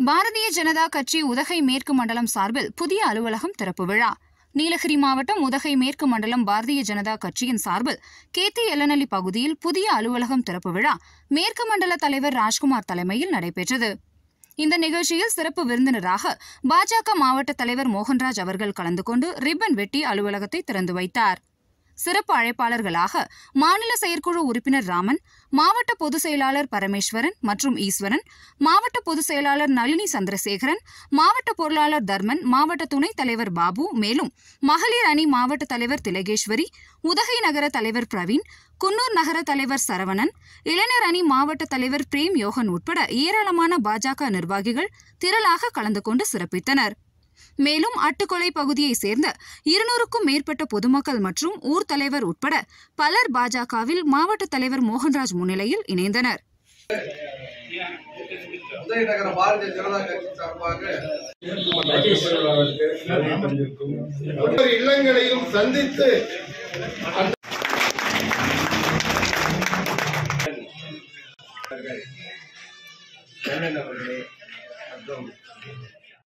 பாரதிய ஜனதா கட்சி உதகை மேற்கு மண்டலம் சார்பில் புதிய அலுவலகம் திறப்பு விழா நீலகிரி மாவட்டம் உதகை மேற்கு மண்டலம் பாரதிய ஜனதா கட்சியின் சார்பில் கேத்தி எல்லநல்லி பகுதியில் புதிய அலுவலகம் திறப்பு விழா மேற்கு மண்டல தலைவர் ராஜ்குமார் தலைமையில் நடைபெற்றது இந்த நிகழ்ச்சியில் சிறப்பு விருந்தினராக பாஜக மாவட்ட தலைவர் மோகன்ராஜ் அவர்கள் கலந்து கொண்டு ரிப்பன் வெட்டி அலுவலகத்தை திறந்து வைத்தார் சிறப்பு அழைப்பாளர்களாக மாநில செயற்குழு உறுப்பினர் ராமன் மாவட்ட பொதுச் செயலாளர் பரமேஸ்வரன் மற்றும் ஈஸ்வரன் மாவட்ட பொதுச் செயலாளர் நளினி சந்திரசேகரன் மாவட்ட பொருளாளர் தர்மன் மாவட்ட துணைத் தலைவர் பாபு மேலும் மகளிர் அணி மாவட்ட தலைவர் திலகேஸ்வரி உதகை நகர தலைவர் பிரவீன் குன்னூர் நகர தலைவர் சரவணன் இளைஞர் அணி மாவட்ட தலைவர் பிரேம் யோகன் உட்பட ஏராளமான பாஜக நிர்வாகிகள் திரளாக கலந்து கொண்டு சிறப்பித்தனர் மேலும் அட்டுக்கொலை பகுதியைச் சேர்ந்த இருநூறுக்கும் மேற்பட்ட பொதுமக்கள் மற்றும் ஊர் தலைவர் உட்பட பலர் பாஜகவில் மாவட்ட தலைவர் மோகன்ராஜ் முன்னிலையில் இணைந்தனர் உதயநகர பாரதிய ஜனதா கட்சி சார்பாக ஒவ்வொரு இல்லங்களையும் சந்தித்து கண்ணன் அவர்களே மற்றும்